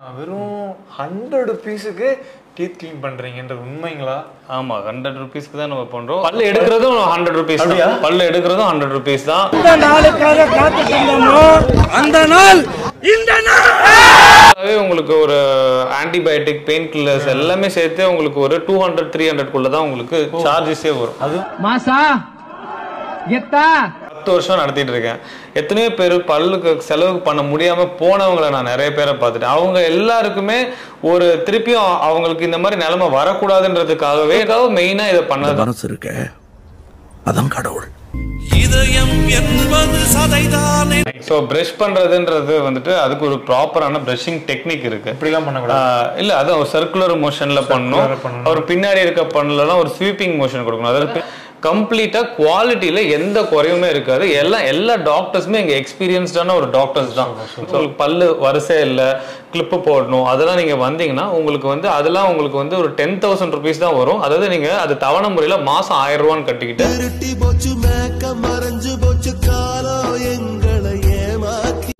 வெறும் ஹண்ட்ரட் பீஸுக்கு teeth clean பண்றீங்கன்றது உண்மைங்களா ஆமா ஹண்ட்ரட் ருபீஸ்க்கு தான் நம்ம பண்றோம் பல்லு எடுக்கிறதும் ஹண்ட்ரட் ருபீஸ் அப்படியா? தான் பல்லு எடுக்கிறதும் ஹண்ட்ரட் ருபீஸ் தான் அந்த நாளுக்காக காத்துட்டு இருந்தோமோ அந்த நாள் இந்த நாள் அதாவது உங்களுக்கு ஒரு ஆன்டிபயோட்டிக் பெயின் கில்லர்ஸ் எல்லாமே சேர்த்து உங்களுக்கு ஒரு டூ ஹண்ட்ரட் த்ரீ ஹண்ட்ரட்குள்ள தான் உங்களுக்கு சார்ஜஸே வரும் மாசா எத்தா பத்து வருஷம் நடத்திட்டு இருக்கேன் எத்தனையோ பேர் பல்லுக்கு செலவு பண்ண முடியாம போனவங்களை நான் நிறைய பேரை பார்த்துட்டேன் அவங்க எல்லாருக்குமே ஒரு திருப்பியும் அவங்களுக்கு இந்த மாதிரி நிலைமை வரக்கூடாதுன்றதுக்காகவே மெயினா இதை பண்ணது மனசு இருக்க அதான் கடவுள் இதயம் என்பது சதைதானே ஸோ ப்ரஷ் பண்றதுன்றது வந்துட்டு அதுக்கு ஒரு ப்ராப்பரான ப்ரஷிங் டெக்னிக் இருக்கு இப்படிலாம் பண்ணக்கூடாது ஆஹ் இல்ல அது ஒரு சர்க்குலர் மோஷன்ல பண்ணணும் பண்ணணும். அவர் பின்னாடி இருக்க பண்ணலாம் ஒரு ஸ்வீப்பிங் மோஷன் கொடுக்கணும் அதாவது கம்ப்ளீட்டா குவாலிட்டியில எந்த குறையுமே இருக்காது எல்லாம் எல்லா டாக்டர்ஸுமே இங்க எக்ஸ்பீரியன்ஸ்டான ஒரு டாக்டர்ஸ் தான் So, பல்லு வரிசை இல்ல கிளிப்பு போடணும் அதெல்லாம் நீங்க வந்தீங்கன்னா உங்களுக்கு வந்து அதெல்லாம் உங்களுக்கு வந்து ஒரு டென் தௌசண்ட் ருபீஸ் தான் வரும் அதாவது நீங்க அது தவணை முறையில மாசம் ஆயிரம் ரூபான்னு கட்டிக்கிட்டு இருட்டி போச்சு மேக்க மறைஞ்சு போச்சு காலம் எங்களை ஏமாத்தி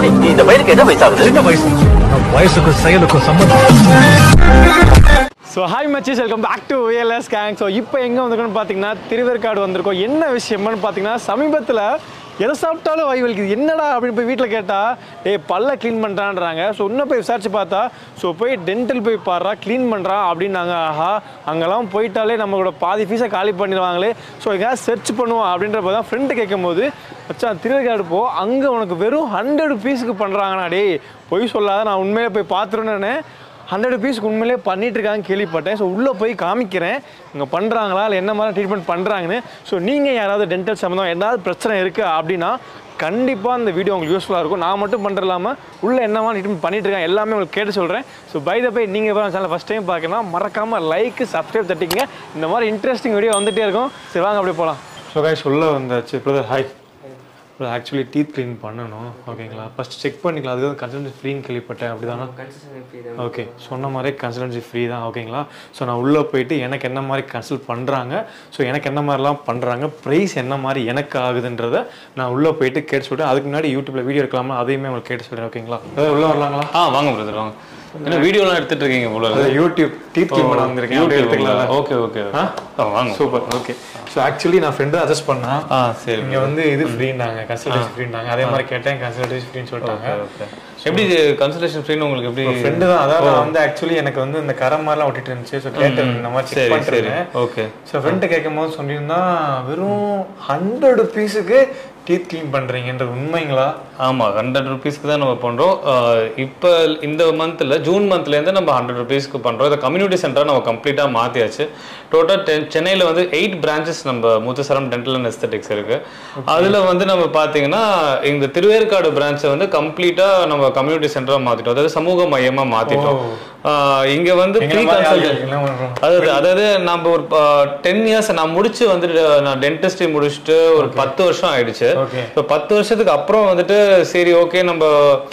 ஸோ ஹாய் மச்சீஸ் welcome back to VLS gang so இப்போ எங்கே வந்திருக்கோம்னு பார்த்தீங்கன்னா திருவேற்காடு வந்திருக்கோம் என்ன விஷயம்னு பார்த்தீங்கன்னா சமீபத்தில் எதை சாப்பிட்டாலும் வயிறு வலிக்குது என்னடா அப்படின்னு போய் வீட்டில் கேட்டால் டேய் பல்ல க்ளீன் பண்ணுறான்றாங்க ஸோ இன்னும் போய் விசாரிச்சு பார்த்தா ஸோ போய் டென்டல் போய் பாடுறா க்ளீன் பண்ணுறான் அப்படின்னாங்க ஆஹா அங்கெல்லாம் போயிட்டாலே நம்மளோட பாதி ஃபீஸை காலி பண்ணிடுவாங்களே ஸோ எங்கேயாவது சர்ச் பண்ணுவோம் அப்படின்றப்ப தான் ஃப்ரெண்டு கேட்கும்போது மச்சான் திருவேற்காடு போ அங்கே உனக்கு வெறும் ஹண்ட்ரட் பீஸுக்கு பண்ணுறாங்கண்ணா டேய் பொய் சொல்லாத நான் உண்மையிலே போய் பார்த்துருன்னு ஹண்ட்ரட் ருபீஸ்க்கு உண்மையிலே பண்ணிட்டு இருக்காங்க கேள்விப்பட்டேன் ஸோ உள்ளே போய் காமிக்கிறேன் இங்கே பண்ணுறாங்களா இல்லை என்ன மாதிரி ட்ரீட்மெண்ட் பண்ணுறாங்கன்னு ஸோ நீங்கள் யாராவது டென்டல் சம்மந்தம் ஏதாவது பிரச்சனை இருக்குது அப்படின்னா கண்டிப்பாக இந்த வீடியோ உங்களுக்கு யூஸ்ஃபுல்லாக இருக்கும் நான் மட்டும் பண்ணுறது இல்லாமல் உள்ளே என்னமா ட்ரீட்மெண்ட் பண்ணிட்டு இருக்கேன் எல்லாமே உங்களுக்கு கேட்டு சொல்கிறேன் ஸோ பை த பை நீங்கள் இப்போ சேனல் ஃபஸ்ட் டைம் பார்க்கணும் மறக்காமல் லைக் சப்ஸ்கிரைப் தட்டிங்க இந்த மாதிரி இன்ட்ரெஸ்டிங் வீடியோ வந்துட்டே இருக்கும் சரி வாங்க அப்படியே போகலாம் ஸோ காய் சொல்ல வந்தாச்சு brother hi actually teeth clean பண்ணணும் ஓகேங்களா ஃபஸ்ட் செக் பண்ணிக்கலாம் அதுக்கு கன்சல்டன்சி ஃப்ரீன்னு கேள்விப்பட்டேன் அப்படி தானே ஓகே சொன்ன மாதிரி கன்சல்டன்சி ஃப்ரீ தான் ஓகேங்களா ஸோ நான் உள்ளே போயிட்டு எனக்கு என்ன மாதிரி கன்சல்ட் பண்ணுறாங்க ஸோ எனக்கு என்ன மாதிரிலாம் பண்ணுறாங்க ப்ரைஸ் என்ன மாதிரி எனக்கு ஆகுதுன்றத நான் உள்ளே போயிட்டு கேட்டு சொல்லிட்டு அதுக்கு முன்னாடி யூடியூப்பில் வீடியோ இருக்கலாமா அதையுமே உங்களுக்கு கேட்டு சொல்கிறேன் ஓகேங்களா அதாவது உள்ளே வரலாங்களா ஆ வாங்க பிரதர் வாங்க என்ன வீடியோலாம் எடுத்துட்டு இருக்கீங்க போல அதாவது யூடியூப் டீத் க்ளீன் பண்ண வந்திருக்கேன் அப்படியே எடுத்துக்கலாம் ஓகே ஓகே ஆ? வாங்க சூப்பர் ஓகே ஸோ ஆக்சுவலி நான் ஃப்ரெண்டு அட்ஜஸ்ட் பண்ணேன் ஆ சரி இங்க வந்து இது ஃப்ரீனாங்க கன்சல்டேஷன் ஃப்ரீனாங்க அதே மாதிரி கேட்டேன் கன்சல்டேஷன் ஃப்ரீன்னு சொல்லிட்டாங்க ஓகே எப்படி கன்சல்டேஷன் ஃப்ரீன்னு உங்களுக்கு எப்படி ஃப்ரெண்டு தான் அதான் நான் வந்து ஆக்சுவலி எனக்கு வந்து இந்த கரை மாதிரிலாம் ஒட்டிட்டு இருந்துச்சு ஸோ கேட்டேன் இந்த மாதிரி செக் சரி பண்ணிட்டு சரி இருந்தேன் ஓகே ஸோ ஃப்ரெண்டு கேட்கும் போது சொல்லியிருந்தா வெறும் ஹண்ட்ரட் பீஸுக்கு டீத் க்ளீன் பண்றீங்கன்றது உண்மைங்களா ஆமா ஹண்ட்ரட் ருபீஸ்க்கு தான் நம்ம பண்றோம் ஆஹ் இப்போ இந்த மந்த்ல ஜூன் மந்த்ல இருந்து நம்ம ஹண்ட்ரட் ருபீஸ்க்கு பண்றோம் இதை கம்யூனிட்டி சென்டரா நம்ம கம்ப்ளீட்டா மாத்தியாச்சு டோட்டல் சென்னையில வந்து எயிட் பிரான்ச்சஸ் நம்ம முத்துசரம் டென்டல் அண்ட் எஸ்தட்டிக்ஸ் இருக்கு அதுல வந்து நம்ம பாத்தீங்கன்னா இந்த திருவேற்காடு பிரான்ச்சை வந்து கம்ப்ளீட்டா நம்ம கம்யூனிட்டி சென்டரா மாத்திட்டோம் அதாவது சமூக மையமா மாத்திட்டோம் ஆஹ் இங்க வந்து எங்களை ப்ரீ மாதிரி கன்சல்ட் ஆளுங்களுக்கு எல்லாம் பண்றோம். அதாவது அதாவது நம்ம ஒரு டென் இயர்ஸ் நான் முடிச்சு வந்துட்டு நான் டென்டிஸ்ட்ரி முடிச்சுட்டு ஒரு பத்து வருஷம் ஆயிடுச்சு Okay. இப்போ பத்து வருஷத்துக்கு அப்புறம் வந்துட்டு சரி ஓகே நம்ம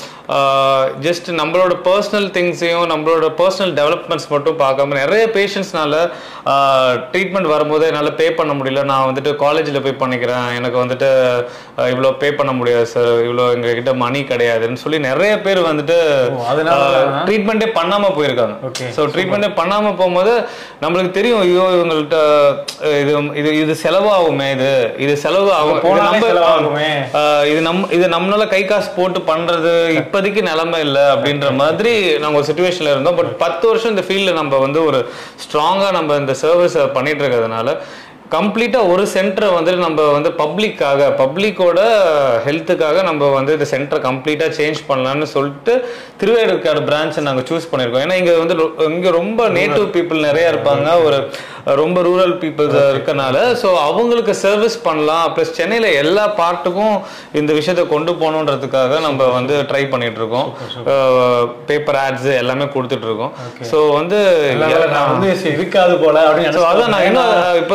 ஜஸ்ட் நம்மளோட பர்சனல் திங்ஸையும் நம்மளோட பர்சனல் டெவலப்மெண்ட்ஸ் மட்டும் பார்க்காம நிறைய பேஷண்ட்ஸ்னால ட்ரீட்மெண்ட் வரும்போது என்னால் பே பண்ண முடியல நான் வந்துட்டு காலேஜில் போய் பண்ணிக்கிறேன் எனக்கு வந்துட்டு இவ்வளோ பே பண்ண முடியாது சார் இவ்வளோ எங்ககிட்ட மணி கிடையாதுன்னு சொல்லி நிறைய பேர் வந்துட்டு ஓ, அதனால ட்ரீட்மெண்ட்டே பண்ணாமல் போயிருக்காங்க Okay, ஸோ ட்ரீட்மெண்ட்டே பண்ணாமல் போகும்போது நம்மளுக்கு தெரியும் ஐயோ இவங்கள்ட்ட அஹ், இது இது இது செலவாகுமே இது இது செலவு ஆகும் இது போனாலே நம்ம- செலவாகுமே. ஆஹ் இது நம் இது நம்மளால கை காசு போட்டு பண்றது இப்போதைக்கு நிலைமை இல்லை அப்படின்ற மாதிரி நாங்க ஒரு சுச்சுவேஷன்ல இருந்தோம் பட் பத்து வருஷம் இந்த ஃபீல்ட்ல நம்ம வந்து ஒரு ஸ்ட்ராங்கா நம்ம இந்த சர்வீஸ் பண்ணிட்டு இருக்கிறதுனால கம்ப்ளீட்டா ஒரு சென்டரை வந்துட்டு நம்ம வந்து பப்ளிக்காக பப்ளிக்கோட ஹெல்த்துக்காக நம்ம வந்து இந்த சென்டரை கம்ப்ளீட்டா சேஞ்ச் பண்ணலாம்னு சொல்லிட்டு திருவேற்காடு பிரான்ச்சை நாங்க சூஸ் பண்ணியிருக்கோம் ஏன்னா இங்க வந்து ரொ- இங்க ரொம்ப நேட்டிவ் பீப்புள் நிறைய இருப்பாங்க ஒரு ரொம்ப ரூரல் பீப்புள்ஸ் இருக்கனால ஸோ அவங்களுக்கு சர்வீஸ் பண்ணலாம் ப்ளஸ் சென்னையில எல்லா பார்ட்டுக்கும் இந்த விஷயத்தை கொண்டு போகணுன்றதுக்காக நம்ம வந்து ட்ரை பண்ணிட்டு இருக்கோம் பேப்பர் ஆட்ஸ் எல்லாமே கொடுத்துட்டு இருக்கோம் ஸோ வந்து நான் வந்து சரி, இருக்காது போல அப்படின்னு ஸோ அதான் நான் நினைச்சு இன்னும் இப்போ இன்னும்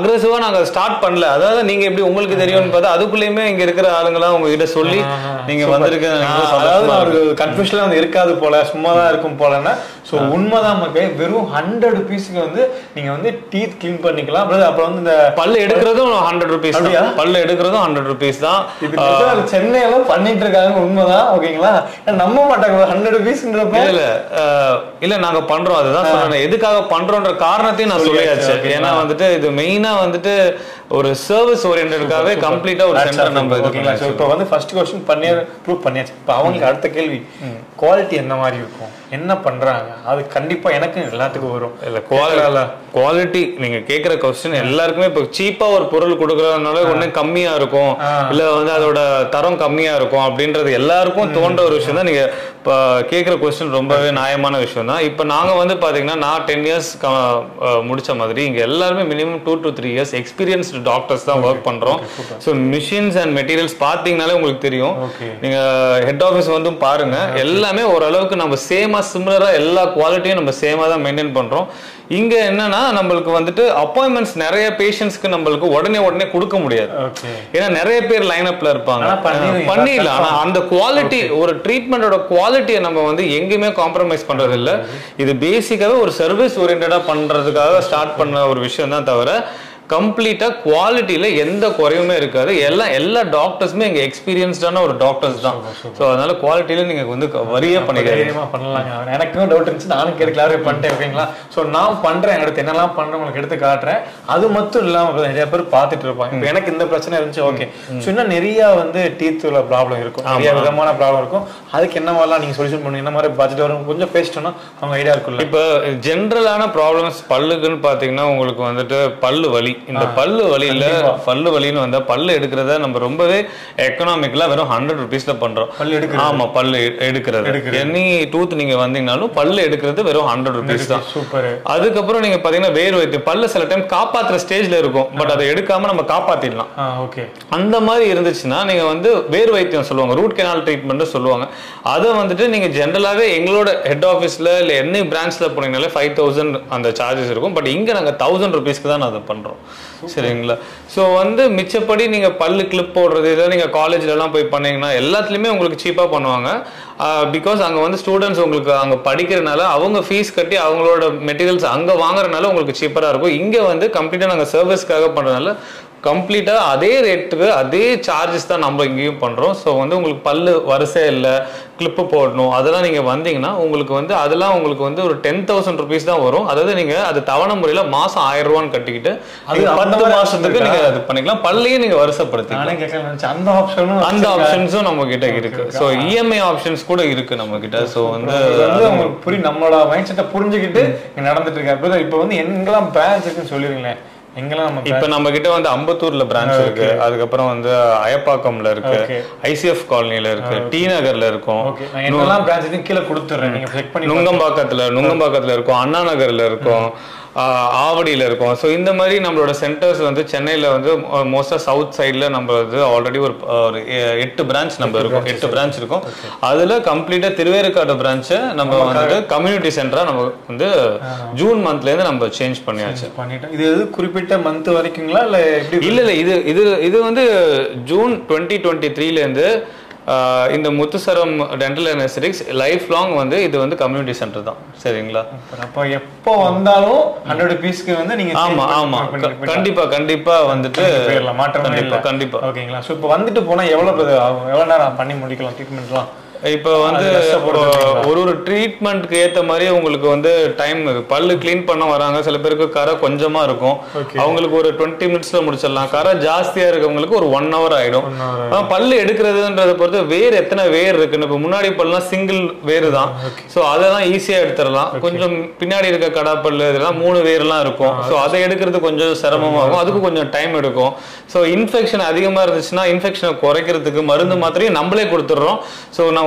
அக்ரெசிவா நாங்க ஸ்டார்ட் பண்ணல அதாவது நீங்க எப்படி உங்களுக்கு தெரியும்னு பார்த்தா அதுக்குள்ளேயுமே இங்க இருக்கிற ஆளுங்களாம் உங்ககிட்ட சொல்லி நீங்க வந்திருக்க அதாவது நான் ஒரு கன்ஃபியூஷன்ல வந்து இருக்காது போல சும்மா தான் இருக்கும் போலன்னா ஸோ உண்மைதான் மக்களே வெறும் ஹண்ட்ரட் பீஸுக்கு வந்து நீங்க வந்து டீத் க்ளீன் பண்ணிக்கலாம் அப்புறம் அப்புறம் வந்து இந்த பல்லு எடுக்கிறதும் ஹண்ட்ரட் ருபீஸ் அப்படியா? பல்லு எடுக்கிறதும் ஹண்ட்ரட் ருபீஸ் தான் இது நிஜமா அது சென்னையில பண்ணிட்டு இருக்காங்க உண்மைதான் ஓகேங்களா ஏன்னா நம்ப மாட்டாங்க ஹண்ட்ரட் பீஸ்ன்றப்ப இல்ல இல்ல அஹ், இல்ல நாங்க பண்றோம் அதுதான் சொல்றேன் எதுக்காக பண்றோன்ற காரணத்தையும் நான் சொல்லியாச்சு, சொல்லியாச்சு okay. ஏன்னா வந்துட்டு இது மெயினா வந்துட்டு ஒரு சர்வீஸ் ஓரியன்டாவே கம்ப்ளீட்டா ஒரு சென்டர் நம்ம இது ஓகேங்களா ஸோ இப்போ வந்து ஃபர்ஸ்ட் கொஸ்டின் பண்ணி ப்ரூவ் பண்ணியாச்சு இப்போ அவங்களுக்கு அடுத்த கேள்வி குவாலிட்டி என்ன மாதிரி இருக்கும் என்ன பண்றாங்க அது கண்டிப்பா எனக்கு எல்லாத்துக்கும் வரும் இல்ல குவாலிட்டி நீங்க கேக்குற கொஸ்டின் எல்லாருக்குமே இப்போ சீப்பா ஒரு பொருள் கொடுக்கறதுனால ஒண்ணு கம்மியா இருக்கும் இல்ல வந்து அதோட தரம் கம்மியா இருக்கும் அப்படின்றது எல்லாருக்கும் தோன்ற ஒரு விஷயம் தான் நீங்க இப்ப கேக்குற கொஸ்டின் ரொம்பவே நியாயமான விஷயம் தான் இப்போ நாங்க வந்து பாத்தீங்கன்னா நான் டென் இயர்ஸ் முடிச்ச மாதிரி இங்க எல்லாருமே minimum two to three years experienced doctors தான் ஒர்க் பண்றோம் ஸோ மிஷின்ஸ் அண்ட் மெட்டீரியல்ஸ் பார்த்தீங்கனாலே உங்களுக்கு தெரியும் Okay. நீங்க ஹெட் ஆஃபீஸ் வந்து பாருங்க எல்லாமே ஓரளவுக்கு நம்ம சேமா சிமிலரா எல்லா குவாலிட்டியும் நம்ம சேமா தான் மெயின்டைன் பண்றோம் இங்க என்னன்னா நம்மளுக்கு வந்துட்டு அப்பாயின்மெண்ட்ஸ் நிறைய பேஷண்ட்ஸ்க்கு நம்மளுக்கு உடனே உடனே கொடுக்க முடியாது ஓகே ஏன்னா நிறைய பேர் லைன் அப்ல இருப்பாங்க ஆனா பண்ணிருவீங்க. பண்ணிடலாம் ஆனா அந்த குவாலிட்டி ஒரு ட்ரீட்மெண்டோட குவாலிட்டியை நம்ம வந்து எங்கேயுமே காம்ப்ரமைஸ் பண்றது இல்ல இது பேசிக்காவே ஒரு சர்வீஸ் ஓரியன்டா பண்றதுக்காக ஸ்டார்ட் பண்ண ஒரு விஷயம் தான் தவிர கம்ப்ளீட்டா குவாலிட்டியில எந்த குறையுமே இருக்காது எல்லாம் எல்லா டாக்டர்ஸுமே இங்க எக்ஸ்பீரியன்ஸ்டான ஒரு டாக்டர்ஸ் தான் ஸோ அதனால குவாலிட்டியில நீங்க வந்து வரியே பண்ணிக்காதீங்க தைரியமா பண்ணலாங்க எனக்கும் டவுட் இருந்துச்சு நானும் கேட்டு கிளாரிஃபை பண்ணிட்டேன் ஓகேங்களா ஸோ நான் பண்றேன் அடுத்து என்னெல்லாம் பண்றேன் உங்களுக்கு எடுத்து காட்டுறேன் அது மட்டும் இல்லாம இப்ப நிறைய பேர் பார்த்துட்டு இருப்பாங்க இப்போ எனக்கு இந்த பிரச்சனை இருந்துச்சு ஓகே ஸோ இன்னும் நிறைய வந்து டீத்துல ப்ராப்ளம் இருக்கும் நிறைய விதமான ப்ராப்ளம் இருக்கும் அதுக்கு என்ன மாதிரிலாம் நீங்க சொல்யூஷன் பண்ணுங்க என்ன மாதிரி பட்ஜெட் வரும் கொஞ்சம் பேசிட்டோம்னா அவங்க ஐடியா இருக்குல்ல இப்போ ஜென்ரலான ப்ராப்ளம்ஸ் பல்லுக்குன்னு பாத்தீங்கன்னா உங்களுக்கு வந்துட்டு பல்லு வலி இந்த பல்லு வலியில பல்லு வலின்னு வந்தா பல்லு எடுக்கிறத நம்ம ரொம்பவே எக்கனாமிக்கலா வெறும் ஹண்ட்ரட் ருபீஸ்ல பண்றோம் பல்லு எடுக்கிறது. ஆமா பல்லு எ- எடுக்கிறது எனி டூத் நீங்க வந்தீங்கனாலும் பல்லு எடுக்கிறது வெறும் ஹண்ட்ரட் ருபீஸ் தான் சூப்பர் அதுக்கப்புறம் நீங்க பாத்தீங்கன்னா வேர் வைத்தியம் பல்லு சில டைம் காப்பாத்துற ஸ்டேஜ்ல இருக்கும் பட் அதை எடுக்காம நம்ம காப்பாத்திடலாம் ஆ ஓகே அந்த மாதிரி இருந்துச்சுன்னா நீங்க வந்து வேர் வைத்தியம் சொல்லுவாங்க ரூட் கெனால் ட்ரீட்மெண்ட் சொல்லுவாங்க அதை வந்துட்டு நீங்க ஜென்ரலாவே எங்களோட ஹெட் ஆஃபீஸ்ல இல்ல என்ன பிரான்ச்ல போனீங்கனாலே ஃபைவ் தௌசண்ட் அந்த சார்ஜஸ் இருக்கும் பட் இங்க நாங்க தௌசண்ட் ருபீஸ்க்கு தான் அதை பண்றோம் சரிங்களா ஸோ வந்து மிச்சப்படி நீங்க பல்லு கிளிப் போடுறது இதை நீங்க காலேஜ்ல எல்லாம் போய் பண்ணீங்கன்னா எல்லாத்துலயுமே உங்களுக்கு சீப்பா பண்ணுவாங்க பிகாஸ் அங்க வந்து ஸ்டூடெண்ட்ஸ் உங்களுக்கு அங்க படிக்கிறதுனால அவங்க ஃபீஸ் கட்டி அவங்களோட மெட்டீரியல்ஸ் அங்க வாங்குறதுனால உங்களுக்கு சீப்பரா இருக்கும் இங்க வந்து கம்ப்ளீட்டா நாங்க சர்வீஸ்க்காக பண்றதுனால கம்ப்ளீட்டா அதே ரேட்டுக்கு அதே சார்ஜஸ் தான் நம்ம இங்கேயும் பண்றோம் ஸோ வந்து உங்களுக்கு பல்லு வரிசை இல்லை கிளிப்பு போடணும் அதெல்லாம் நீங்க வந்தீங்கன்னா உங்களுக்கு வந்து அதெல்லாம் உங்களுக்கு வந்து ஒரு டென் தௌசண்ட் ருபீஸ் தான் வரும் அதாவது நீங்க அது தவணை முறையில மாசம் ஆயிரம் ரூபான்னு கட்டிக்கிட்டு அது நீங்க அந்த பத்து மாதிரி மாசத்துக்கு இருக்கா? நீங்க அது பண்ணிக்கலாம் பல்லையும் நீங்க வருஷப்படுத்திக்கலாம் நானே கேட்கலாம் நினைச்சேன் அந்த ஆப்ஷனும் அந்த ஆப்ஷன்ஸும் நம்ம கிட்ட இருக்கு ஸோ இஎம்ஐ ஆப்ஷன்ஸ் கூட இருக்கு நம்ம கிட்ட ஸோ வந்து இது வந்து உங்களுக்கு புரியும் நம்மளோட மைண்ட் செட்டை புரிஞ்சுக்கிட்டு இங்க நடந்துட்டு இருக்காரு Brother, இப்போ வந்து எங்கெல்லாம் பிரான்ச் இருக்குன்னு சொல்லிருங்களேன் எங்கெல்லாம் நம்ம இப்ப நம்ம கிட்ட வந்து அம்பத்தூர்ல பிரான்ச் இருக்கு அதுக்கப்புறம் வந்து அயப்பாக்கம்ல இருக்கு Okay. ஐசிஎஃப் காலனில இருக்கு டி நகர்ல இருக்கும் ஓகே நான் என்னெல்லாம் பிரான்ச் இருக்கு கீழே கொடுத்துட்றேன் நீங்க செக் பண்ணி நுங்கம்பாக்கத்துல நுங்கம்பாக்கத்துல இருக்கும் அண்ணா நகர்ல இருக்கும் ஆஹ் ஆவடியில இருக்கும் ஸோ இந்த மாதிரி நம்மளோட சென்டர்ஸ் வந்து சென்னையில வந்து மோஸ்டா சவுத் சைட்ல நம்ம வந்து ஆல்ரெடி ஒரு ஒரு எ- எட்டு பிரான்ச் நம்ம இருக்கும் எட்டு பிரான்ச் இருக்கும் அதுல கம்ப்ளீட்டா திருவேற்காடு பிரான்ச்சை நம்ம வந்து கம்யூனிட்டி சென்டரா நம்ம வந்து ஜூன் மந்த்ல இருந்து நம்ம சேஞ்ச் பண்ணியாச்சு பண்ணிட்டோம் இது எது குறிப்பிட்ட மந்த் வரைக்குங்களா இல்ல எப்படி இல்ல இல்ல இது இது இது வந்து ஜூன் டுவெண்ட்டி டுவெண்ட்டி த்ரீல இருந்து ஆஹ் இந்த Muthusaram dental aesthetics life long வந்து இது வந்து கம்யூனிட்டி சென்டர் தான் சரிங்களா அப்போ எப்போ வந்தாலும் ஹண்ட்ரட் ருபீஸ்க்கு வந்து நீங்க ஆமா change ஆமா பண்ணி- க- பண்ணி- கண்டிப்பா கண்டிப்பா வந்துட்டு போயிடலாம் மாற்றமே கண்டிப்பா இல்லை கண்டிப்பா ஓகேங்களா ஸோ இப்போ வந்துட்டு போனா எவ்வளவு brother ஆகும் எவ்வளவு நேரம் பண்ணி முடிக்கலாம் ட்ரீட்மெண்ட்லாம் இப்போ வந்து அது கஷ்டப்படுது இல்லைங்களா? ஒரு ஒரு ட்ரீட்மெண்ட்க்கு ஏத்த மாதிரி உங்களுக்கு வந்து டைம் பல்லு க்ளீன் பண்ண வராங்க சில பேருக்கு கரை கொஞ்சமா இருக்கும் Okay. அவங்களுக்கு ஒரு டுவெண்ட்டி மினிட்ஸ்ல முடிச்சிடலாம் கரை ஜாஸ்தியா இருக்கவங்களுக்கு ஒரு ஒன் ஹவர் ஆயிடும் ஆனா, பல்லு எடுக்கிறதுன்றத பொறுத்து வேர் எத்தனை வேர் இருக்குன்னு இப்போ முன்னாடி பல்லாம் சிங்கிள் வேர் தான் ஸோ அதெல்லாம் ஈஸியா எடுத்துடலாம் கொஞ்சம் பின்னாடி இருக்க கடாப்பல்லு இதெல்லாம் மூணு வேர்லாம் இருக்கும் ஸோ அதை எடுக்கிறது கொஞ்சம் சிரமமாகும் அதுக்கு கொஞ்சம் டைம் எடுக்கும் ஸோ இன்ஃபெக்ஷன் அதிகமா இருந்துச்சுன்னா இன்ஃபெக்ஷனை குறைக்கிறதுக்கு மருந்து மாத்திரையும் நம்மளே கொடுத்துட்றோம் ஸோ நான்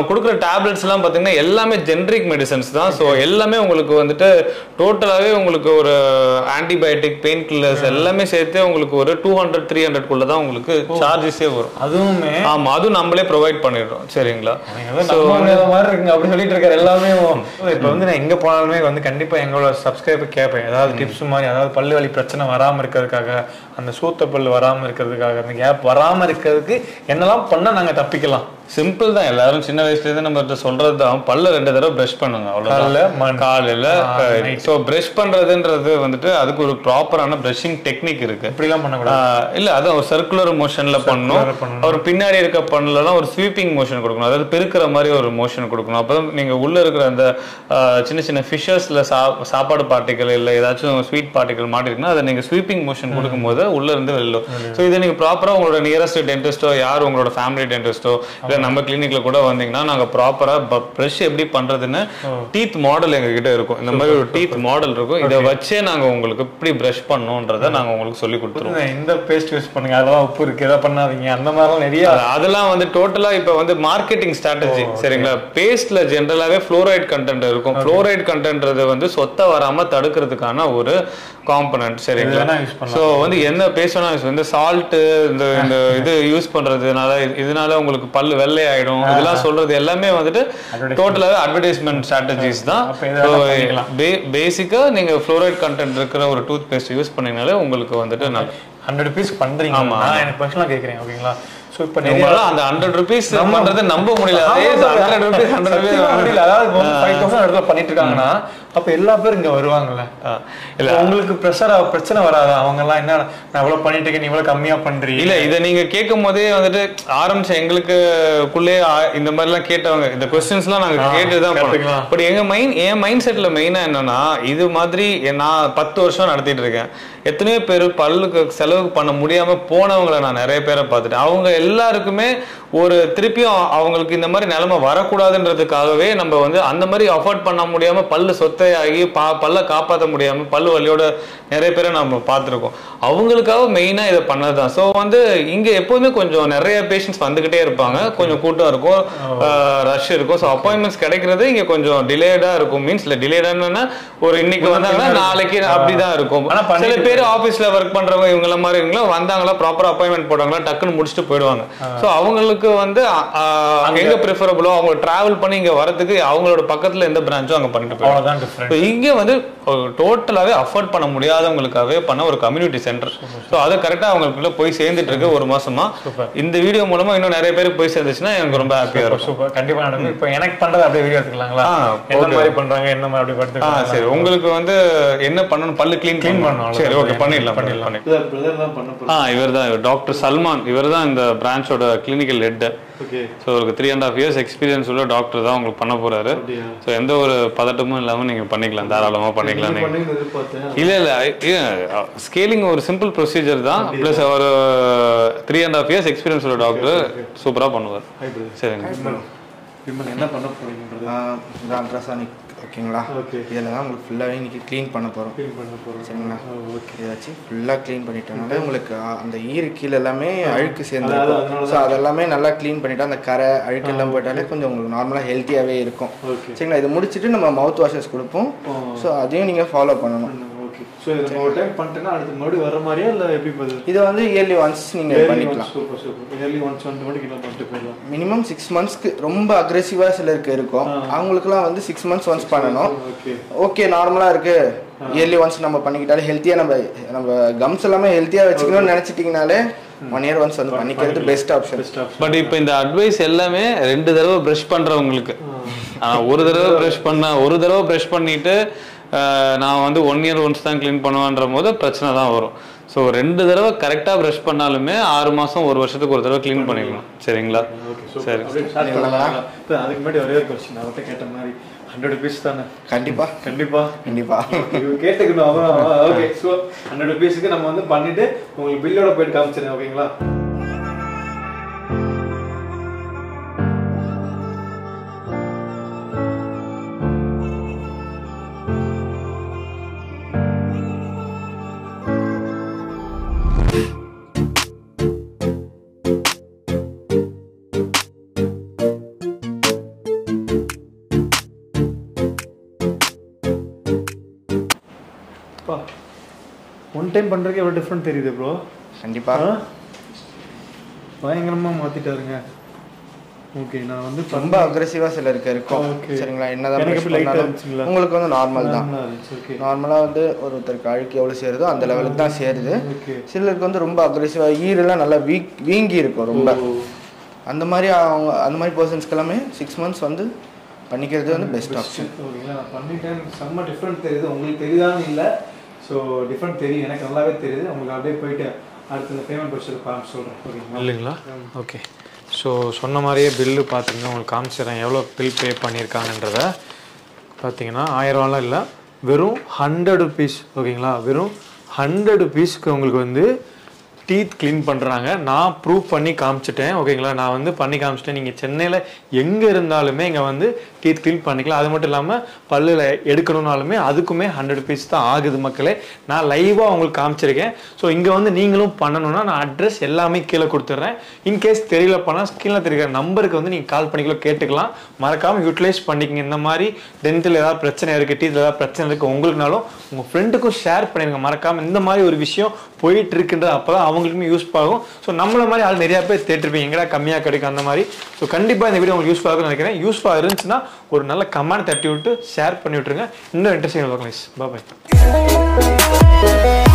நாங்கள் கொடுக்குற டேப்லெட்ஸ் எல்லாம் பார்த்தீங்கன்னா எல்லாமே ஜென்ரிக் மெடிசன்ஸ் தான் ஸோ எல்லாமே உங்களுக்கு வந்துட்டு டோட்டலாகவே உங்களுக்கு ஒரு ஆன்டிபயோட்டிக் பெயின் கில்லர்ஸ் எல்லாமே சேர்த்து உங்களுக்கு ஒரு டூ ஹண்ட்ரட் த்ரீ ஹண்ட்ரட்குள்ள தான் உங்களுக்கு சார்ஜஸே வரும் அதுவுமே ஆமா அதுவும் நம்மளே ப்ரொவைட் பண்ணிடுறோம் சரிங்களா ஏதோ நம்ம இந்த மாதிரி இருக்குங்க அப்படி சொல்லிட்டு இருக்காரு எல்லாமே இப்போ வந்து நான் எங்க போனாலுமே வந்து கண்டிப்பா எங்களோட சப்ஸ்கிரைபர் கேட்பேன் ஏதாவது டிப்ஸ் மாதிரி அதாவது பல்லு வலி பிரச்சனை வராம இருக்கிறதுக்காக அந்த சூத்த பல்லு வராம இருக்கிறதுக்காக அந்த கேப் வராம இருக்கிறதுக்கு என்னெல்லாம் பண்ணா நாங்க தப்பிக்கலாம் சிம்பிள் தான் எல்லாரும் சின்ன வயசுல இருந்து நம்ம சொல்றது தான் பல்ல ரெண்டு தடவை பிரஷ் பண்ணுங்க காலைல, அவ்வளவுதான் ம- காலையில ஆ, night. ஸோ பிரஷ் பண்றதுன்றது வந்துட்டு அதுக்கு ஒரு ப்ராப்பரான பிரஷிங் டெக்னிக் இருக்கு இப்படிலாம் பண்ணக்கூடாது ஆஹ் இல்ல அது ஒரு சர்க்குலர் மோஷன்ல பண்ணணும் பண்ணணும். ஒரு பின்னாடி இருக்க பண்ணலாம் ஒரு ஸ்வீப்பிங் மோஷன் கொடுக்கணும் அதாவது பெருக்கிற மாதிரி ஒரு மோஷன் கொடுக்கணும் அப்பதான் நீங்க உள்ள இருக்கிற அந்த ஆஹ், சின்ன சின்ன ஃபிஷர்ஸ்ல சாப்பாடு பார்ட்டிகள் இல்ல ஏதாச்சும் ஸ்வீட் பார்ட்டிகள் மாட்டிருக்குன்னா அதை நீங்க ஸ்வீப்பிங் மோஷன் கொடுக்கும்போது உள்ள இருந்து வெளில ஸோ இதை நீங்க ப்ராப்பரா உங்களோட நியரஸ்ட் டென்டிஸ்டோ யார் உங்களோட ஃபேமிலி டென்டிஸ்டோ இல்ல நம்ம கிளினிக்ல கூட வந்தீங்கன்னா நாங்க ப்ராப்பரா ப்ரஷ் எப்படி பண்றதுன்னு டீத் மாடல் எங்க கிட்ட இருக்கும் இந்த மாதிரி ஒரு டீத் மாடல் இருக்கும் இதை வச்சே நாங்க உங்களுக்கு இப்படி ப்ரஷ் பண்ணணுன்றதை நாங்க உங்களுக்கு சொல்லி கொடுத்துருவோம் இந்த பேஸ்ட் யூஸ் பண்ணுங்க அதெல்லாம் உப்பு இருக்கு எதை பண்ணாதீங்க அந்த மாதிரிலாம் நிறைய அது- அதெல்லாம் வந்து டோட்டலா இப்ப வந்து மார்க்கெட்டிங் ஸ்ட்ராட்டஜி சரிங்களா பேஸ்ட்ல ஜென்ரலாவே ஃப்ளோரைட் கண்டென்ட் இருக்கும் ஃப்ளோரைட் கண்டென்ட்றது வந்து சொத்த வராம தடுக்கிறதுக்கான ஒரு காம்பனன்ட் சரிங்களா வேணா use பண்ணலாம். ஸோ வந்து என்ன பேஸ்ட் வேணா use இந்த சால்ட் இந்த இந்த இது யூஸ் பண்றதுனால இது- இதனால உங்களுக்கு பல்லு வெள்ளை ஆயிடும் இதெல்லாம் சொல்றது எல்லாமே வந்துட்டு டோட்டலாவே அட்வர்டைஸ்மெண்ட் ஸ்ட்ராட்டஜிஸ் தான் அப்ப இதை வேணா பண்ணிக்கலாம். பேசிக்கா நீங்க ஃப்ளோரைட் கண்டென்ட் இருக்கிற ஒரு டூத் பேஸ்ட் யூஸ் பண்ணீங்கனாலே உங்களுக்கு வந்துட்டு நல்ல ஹண்ட்ரட் ருபீஸ் பண்றீங்க ஆமா, நான் எனக்கு பர்சனலாக கேட்குறேன் ஓகேங்களா ஸோ இப்போ நிறைய நம்மளால அந்த ஹண்ட்ரட் ருபீஸ் பண்றது நம்ப முடியல அதே ஹண்ட்ரட் ருபீஸ் ஹண்ட்ரட் சத்தியமா ருபீஸ் முடியல. அதாவது ஃபைவ் தௌசண்ட் இடத்துல பண்ணிட்டு இருக்காங்கன்னா அப்ப எல்லா பேரும் இங்க வருவாங்கல்ல இல்ல. இல்ல உங்களுக்கு ப்ரெஷர் பிரச்சனை வராதா அவங்க எல்லாம் என்ன நான் இவ்வளவு பண்ணிட்டு இருக்கேன் நீ இவ்வளவு கம்மியா பண்றீங்க இல்ல இத நீங்க கேட்கும் போதே வந்துட்டு ஆரம்பிச்ச எங்களுக்குள்ளே இந்த மாதிரி எல்லாம் கேட்டவங்க இந்த கொஸ்டின்ஸ் எல்லாம் நாங்க ஆ, கேட்டுதான் பண்ணோம் கத்துக்கலாம். பட் எங்க மைண்ட் என் மைண்ட் செட்ல மெயினா என்னன்னா இது மாதிரி நான் பத்து வருஷம் நடத்திட்டு இருக்கேன் எத்தனையோ பேர் பல்லுக்கு செலவு பண்ண முடியாம போனவங்களை நான் நிறைய பேரை பார்த்துட்டேன் அவங்க எல்லாருக்குமே ஒரு திருப்பியும் அவங்களுக்கு இந்த மாதிரி நிலைமை வரக்கூடாதுன்றதுக்காகவே நம்ம வந்து அந்த மாதிரி அஃபோர்ட் பண்ண முடியாம பல்லு சொத்தையாகி பா பல்ல காப்பாற்ற முடியாம பல்லு வலியோட நிறைய பேரை நம்ம பார்த்துருக்கோம் அவங்களுக்காக மெயினா இதை பண்ணதுதான் ஸோ வந்து இங்க எப்போதுமே கொஞ்சம் நிறைய பேஷண்ட்ஸ் வந்துகிட்டே இருப்பாங்க கொஞ்சம் கூட்டம் இருக்கும் ரஷ் இருக்கும் ஸோ அப்பாயின்மெண்ட்ஸ் கிடைக்கிறது இங்க கொஞ்சம் டிலேடா இருக்கும் மீன்ஸ் இல்ல டிலேடானா ஒரு இன்னைக்கு வந்தாங்கன்னா நாளைக்கு அப்படிதான் இருக்கும் ஆனா சில பண்ணிட்டு பேர் ஆபீஸ்ல ஒர்க் பண்றவங்க இவங்கள மாதிரி இவங்களா வந்தாங்களா ப்ராப்பர் அப்பாயின்மெண்ட் போட்டாங்களா டக்குன்னு முடிச்சுட்டு போயிடுவாங்க ஸோ அவங்களுக்கு வந்து அ, அ, எங்க ப்ரிஃபரபிளோ அவங்க டிராவல் பண்ணி இங்க வரதுக்கு அவங்களோட பக்கத்துல எந்த பிரான்ச்சோ அங்க பண்ணிட்டு போயிடுவாங்க அவ்வளவுதான் டிஃப்ரெண்ட் So, இங்க வந்து டோட்டலாவே அஃபோர்ட் பண்ண முடியாதவங்களுக்காகவே பண்ண ஒரு கம்யூனிட்டி சென்டர் ஸோ அது கரெக்டா அவங்களுக்குள்ள போய் சேர்ந்துட்டு இருக்கு ஒரு மாசமா இந்த வீடியோ மூலமா இன்னும் நிறைய பேருக்கு போய் சேர்ந்துச்சுன்னா எனக்கு ரொம்ப ஹாப்பியா இருக்கும் சூப்பர் கண்டிப்பா நடக்கும் இப்போ எனக்கு பண்றது அப்படியே வீடியோ எடுத்துக்கலாங்களா ஆ, என்ன okay. மாதிரி பண்றாங்க என்ன மாதிரி அப்படி ஆ படுத்துக்கலாம் சரி உங்களுக்கு வந்து என்ன பண்ணணும் பல்லு க்ளீன் Clean க்ளீன் பண்ணணும், பண்ணணும் சரி ஓகே அவ்வளவுதான். பண்ணிடலாம் பண்ணிடலாம். பண்ணிடலாம் பிரதர் தான் பண்ண ஆ இவர் தான் டாக்டர் சல்மான் இவர் தான் இந்த பிரான்ச்சோட கிளினிக்கல் ஹெட் ஓகே ஸோ ஒரு three and half years experience உள்ள டாக்டர் தான் உங்களுக்கு பண்ண போறாரு அப்படியா? ஸோ எந்த ஒரு பதட்டமும் இல்லாம நீங்க பண்ணிக்கலாம் தாராளமா பண்ணிக்கலாம் நீங்க பண்ணி எதிர்பார்த்தேன் இல்ல இல்ல ஸ்கேலிங் ஒரு சிம்பிள் ப்ரொசீஜர் தான் ப்ளஸ் ஒரு three and half years experience உள்ள டாக்டர் சூப்பரா பண்ணுவார் சரிங்க விமல் என்ன பண்ண போறீங்கன்றது இது அல்ட்ராசானிக் ஓகேங்களா Okay. இதில் தான் உங்களுக்கு ஃபுல்லாகவே இன்னைக்கு க்ளீன் பண்ண போகிறோம் க்ளீன் பண்ண போறோம் சரிங்களா ஓகே இதை வச்சு ஃபுல்லாக க்ளீன் பண்ணிட்டோம்னால உங்களுக்கு அ, அந்த ஈரு கீழே எல்லாமே அழுக்கு அதாவது சேர்ந்துருக்கும் அதனால ஸோ அதெல்லாமே நல்லா க்ளீன் பண்ணிட்டா அந்த கரை அழுக்கு எல்லாம் போயிட்டாலே கொஞ்சம் உங்களுக்கு நார்மலாக ஹெல்த்தியாகவே இருக்கும் ஓகே சரிங்களா இதை முடிச்சுட்டு நம்ம மவுத் வாஷஸ் கொடுப்போம் ஓ. ஸோ அதையும் நீங்கள் ஃபாலோ பண்ணணும் ஓகே ஸோ இதை நம்ம ஒரு டைம் பண்ணிட்டேன்னா அடுத்து மறுபடியும் வர மாதிரியா இல்லை எப்படி பதில் இதை வந்து இயர்லி ஒன்ஸ் நீங்கள் பண்ணிக்கலாம் சூப்பர் சூப்பர் இயர்லி ஒன்ஸ் வந்து மட்டும் கிலோ பண்ணிட்டு போயிடலாம் மினிமம் சிக்ஸ் மந்த்ஸ்க்கு ரொம்ப அக்ரெசிவாக சிலருக்கு இருக்கும் அவங்களுக்குலாம் வந்து சிக்ஸ் மந்த்ஸ் ஒன்ஸ் பண்ணணும் ஓகே ஓகே நார்மலாக இருக்கு இயர்லி ஒன்ஸ் நம்ம பண்ணிக்கிட்டாலே ஹெல்த்தியாக நம்ம நம்ம கம்ஸ் எல்லாமே ஹெல்த்தியாக வச்சுக்கணும்னு நினச்சிட்டிங்கனாலே ஒன் இயர் ஒன்ஸ் வந்து பண்ணிக்கிறது best option best option but இப்போ இந்த அட்வைஸ் எல்லாமே ரெண்டு தடவை ப்ரஷ் பண்றவங்களுக்கு ஆனா ஒரு தடவை ப்ரஷ் பண்ண ஒரு தடவை ப்ரஷ் பண்ணிட்டு ஆஹ், நான் வந்து ஒன் இயர் ஒன்ஸ் தான் க்ளீன் பண்ணுவேன்ற போது பிரச்சனை தான் வரும் ஸோ ரெண்டு தடவை கரெக்டாக ப்ரஷ் பண்ணாலுமே ஆறு மாசம் ஒரு வருஷத்துக்கு ஒரு தடவை க்ளீன் பண்ணிக்கலாம் சரிங்களா சரி அப்படியே ஸ்டார்ட் பண்ணலாம் இப்போ அதுக்கு முன்னாடி ஒரே ஒரு கொஸ்டின் அவர்கிட்ட கேட்ட மாதிரி ஹண்ட்ரட் ருபீஸ் தானே கண்டிப்பா கண்டிப்பா கண்டிப்பா இவங்க கேட்டுக்கணும் அதான் ஓகே ஸோ ஹண்ட்ரட் ருபீஸுக்கு நம்ம வந்து பண்ணிட்டு உங்களுக்கு பில்லோட போயிட்டு காமிச்சிருங்க ஓகேங்களா அப்பா ஒன் டைம் பண்ணுறதுக்கு எவ்வளோ டிஃப்ரெண்ட் தெரியுது ப்ரோ கண்டிப்பா பயங்கரமாக மாற்றிட்டாருங்க ஓகே நான் வந்து ரொம்ப அக்ரெசிவா சிலருக்கு இருக்கும் Okay. சரிங்களா என்னதான் எனக்கு brush எப்படி light ஆ பண்ணாலும் இருந்துச்சுங்களா? உங்களுக்கு வந்து நார்மல் தான் நல்லா இருந்துச்சு ஓகே நார்மலா வந்து ஒருத்தருக்கு அழுக்கு எவ்வளவு சேருதோ அந்த லெவலுக்கு தான் சேருது ஓகே சிலருக்கு வந்து ரொம்ப அக்ரெசிவா ஈரெல்லாம் நல்லா வீக் வீங்கி இருக்கும் ரொம்ப அந்த மாதிரி அவங்க அந்த மாதிரி பர்சன்ஸ்க்கு எல்லாமே சிக்ஸ் மந்த்ஸ் வந்து பண்ணிக்கிறது வந்து பெஸ்ட் ஆப்ஷன் ஓகேங்களா நான் பண்ணிட்டேன் செம்ம டிஃப்ரெண்ட் தெரியுது உங்களுக்கு தெரியுதான்னு இல்லை ஸோ டிஃப்ரெண்ட் தெரியும் எனக்கு நல்லாவே தெரியுது உங்களுக்கு அப்படியே போயிட்டு அடுத்த இந்த பேமெண்ட் ப்ரொசீஜர் காமிச்சு சொல்கிறேன் ஓகேங்களா இல்லைங்களா ஓகே ஸோ சொன்ன மாதிரியே பில்லு பார்த்தீங்கன்னா உங்களுக்கு காமிச்சிடுறேன் எவ்வளோ பில் பே பண்ணியிருக்காங்கன்றத பார்த்தீங்கன்னா ஆயிரரூவாலாம் இல்லை வெறும் ஹண்ட்ரட் ருபீஸ் ஓகேங்களா வெறும் ஹண்ட்ரட் ருபீஸ்க்கு உங்களுக்கு வந்து டீத் க்ளீன் பண்ணுறாங்க நான் ப்ரூவ் பண்ணி காமிச்சிட்டேன் ஓகேங்களா நான் வந்து பண்ணி காமிச்சிட்டேன் நீங்கள் சென்னையில் எங்கே இருந்தாலுமே இங்கே வந்து டீத் க்ளீன் பண்ணிக்கலாம் அது மட்டும் இல்லாமல் பல்லில் எடுக்கணும்னாலுமே அதுக்குமே ஹண்ட்ரட் ருபீஸ் தான் ஆகுது மக்களே நான் லைவாக உங்களுக்கு காமிச்சிருக்கேன் ஸோ இங்கே வந்து நீங்களும் பண்ணணும்னா நான் அட்ரஸ் எல்லாமே கீழே கொடுத்துட்றேன் இன்கேஸ் தெரியல பண்ணால் ஸ்க்ரீனில் தெரிகிற நம்பருக்கு வந்து நீங்கள் கால் பண்ணிக்கல கேட்டுக்கலாம் மறக்காமல் யூட்டிலைஸ் பண்ணிக்கங்க இந்த மாதிரி டென்த்தில் ஏதாவது பிரச்சனை இருக்குது டீத்தில் ஏதாவது பிரச்சனை இருக்குது உங்களுக்குனாலும் உங்கள் ஃப்ரெண்டுக்கும் ஷேர் பண்ணிடுங்க மறக்காமல் இந்த மாதிரி ஒரு விஷயம் போயிட்டு இருக்குன்றது அப்போ தான் அவங்களுக்குமே யூஸ் ஆகும் ஸோ நம்மள மாதிரி ஆள் நிறையா பேர் தேட்டிருப்பீங்க எங்கடா கம்மியாக கிடைக்கும் அந்த மாதிரி ஸோ கண்டிப்பாக இந்த வீடியோ உங்களுக்கு யூஸ்ஃபுல்லாக இருக்கும்னு நினைக்கிறேன் யூஸ்ஃபுல்லாக இருந்துச்சுன்னா ஒரு நல்ல கமெண்ட் தட்டி விட்டு ஷேர் பண்ணி விட்டுருங்க இன்னும் இன்ட்ரெஸ்டிங் பார்க்கலாம் பாய்